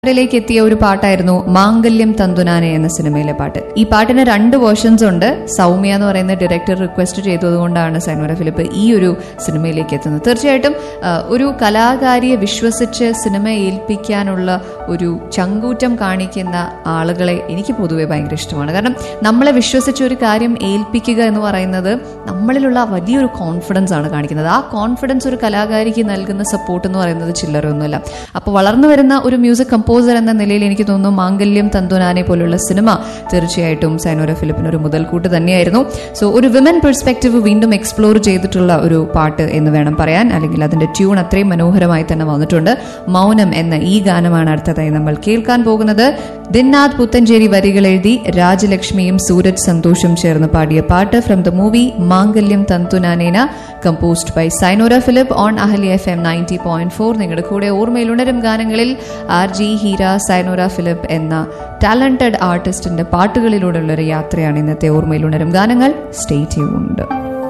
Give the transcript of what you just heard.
ിലേക്ക് എത്തിയ ഒരു പാട്ടായിരുന്നു മാംഗല്യം തന്തുനാനെ എന്ന സിനിമയിലെ പാട്ട് ഈ പാട്ടിന് രണ്ട് വേർഷൻസ് ഉണ്ട് സൗമ്യ എന്ന് പറയുന്ന ഡയറക്ടർ റിക്വസ്റ്റ് ചെയ്തതുകൊണ്ടാണ് സൈനോര ഫിലിപ്പ് ഈ ഒരു സിനിമയിലേക്ക് എത്തുന്നത് തീർച്ചയായിട്ടും ആ, ഒരു കലാകാരിയെ വിശ്വസിച്ച് സിനിമ ഏൽപ്പിക്കാനുള്ള ഒരു ചങ്കൂറ്റം കാണിക്കുന്ന ആളുകളെ എനിക്ക് പൊതുവെ ഭയങ്കര ഇഷ്ടമാണ് കാരണം നമ്മളെ വിശ്വസിച്ച് ഒരു കാര്യം ഏൽപ്പിക്കുക എന്ന് പറയുന്നത് നമ്മളിലുള്ള വലിയൊരു കോൺഫിഡൻസ് ആണ് കാണിക്കുന്നത് ആ കോൺഫിഡൻസ് ഒരു കലാകാരിക്ക് നൽകുന്ന സപ്പോർട്ട് എന്ന് പറയുന്നത് ചില്ലറൊന്നുമല്ല അപ്പോൾ വളർന്നു വരുന്ന ഒരു മ്യൂസിക് കമ്പോസർ എന്ന നിലയിൽ എനിക്ക് തോന്നുന്നു മാംഗല്യം തന്തുനാനെ പോലുള്ള സിനിമ തീർച്ചയായിട്ടും സൈനോര ഫിലിപ്പിന് ഒരു മുതൽക്കൂട്ട് തന്നെയായിരുന്നു സോ ഒരു വിമൻ പെർസ്പെക്റ്റീവ് വീണ്ടും എക്സ്പ്ലോർ ചെയ്തിട്ടുള്ള ഒരു പാട്ട് എന്ന് വേണം പറയാൻ അല്ലെങ്കിൽ അതിന്റെ ട്യൂൺ അത്രയും മനോഹരമായി തന്നെ വന്നിട്ടുണ്ട് മൗനം എന്ന ഈ ഗാനമാണ് അടുത്തതായി നമ്മൾ കേൾക്കാൻ പോകുന്നത് ദിന്നാഥ് പുത്തഞ്ചേരി വരികൾ എഴുതി രാജലക്ഷ്മിയും സൂരജ് സന്തോഷും ചേർന്ന് പാടിയ പാട്ട് from the movie Mangalyam Thanthunanena composed by Sayanora Philip on അഹലി F M ninety point four നിങ്ങളുടെ കൂടെ ഓർമ്മയിൽ ഉണരും ഗാനങ്ങളിൽ R J Heera Sayanora Philip എന്ന ടാലന്റഡ് ആർട്ടിസ്റ്റിന്റെ പാട്ടുകളിലൂടെയുള്ള ഒരു യാത്രയാണ് ഇന്നത്തെ ഓർമ്മയിൽ ഉണരും ഗാനങ്ങൾ സ്റ്റേ ട്യൂൺഡ്